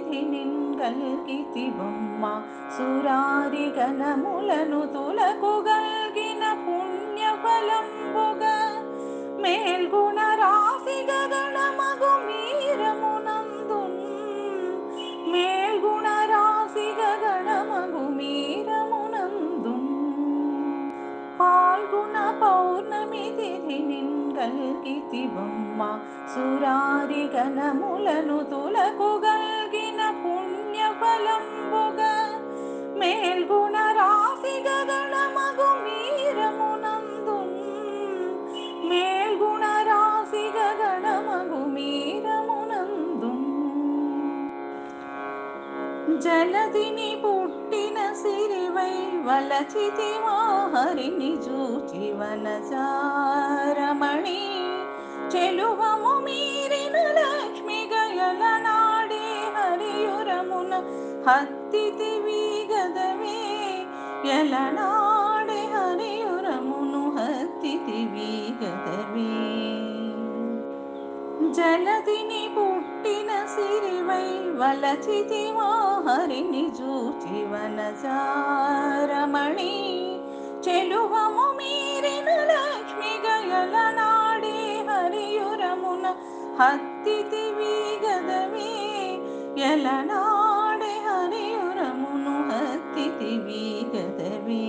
మిథి నిన్గల్గితి బొమ్మ సురారి గణములను తులకుగల్గిన పుణ్యఫలంబుగ మేల్గుణ రాశి గగణమగు మీరమునందున్ మేల్గుణ రాశి గగణమగు మీరమునందున్ పాల్గుణ పౌర్ణమి తిథి నిన్గల్గితి బొమ్మ సురారి గణములను తులకుగల్గిన పుణ్యఫలంబుగ మేల్గుణ రాశి గగణమగు మీరమునందున్ మేల్గుణ రాశి గగణమగు మీరమునందున్ జలదిని పుట్టిన సిరివై వలచితి హరిని చూచి వనజారమణి చెలువము మీరిన లక్ష్మి గయల నాడే హరియురమున హత్తితి వీగదవే ఎలనాడే హరియురమును హత్తితి వీగదవే జలదిని పుట్టిన సిరివై వలచితి హరిని చూచి వనజారమణి చెలువము మీరిన లక్ష్మి గయల నాడే హరియురమున హత్తితి వీగదవే ఎలనాడే హరియురమును హత్తితి వీగదవే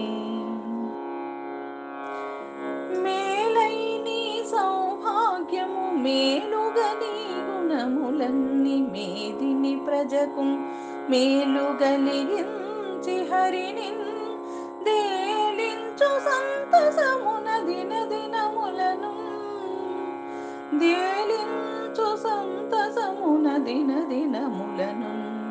మేలైని సౌభాగ్యము మేలుగని గుణములన్నీ మేదిని ప్రజకు మేలుగలిగించి హరిని దేలించు సంతసమున దిన దినములను దేలించు సంతసమున దిన దినములను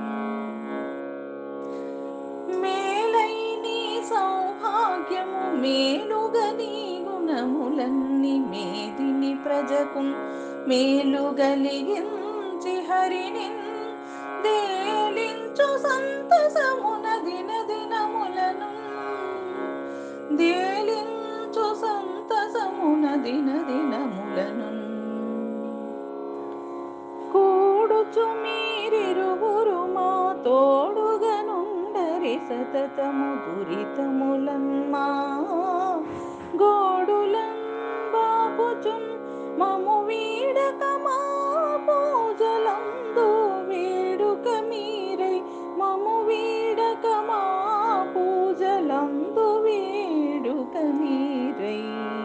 మేలైని సౌభాగ్యము మేలుగని గుణములన్నీ మేదిని ప్రజకు మేలుగలిగించి హరిని దేలించు సంతసమున దిన దినములను దేలించు సంతసమున దిన దినములను కూడుచు మీరిరువురు మా తోడుగనుండరి సతతము దురితములమ్మా గోడులం బాపుచున్ మము వీడక మా పూజలందు వేడుక మీరై మము వీడక మా పూజలందు వేడుక మీరై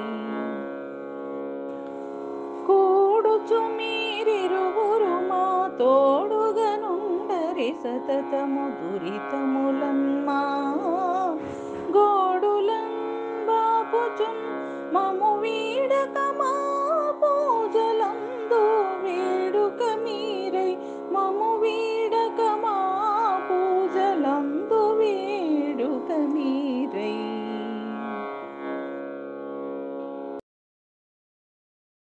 కూడుచు మీరిరువురు మా తోడుగనుండరి సతతము దురిత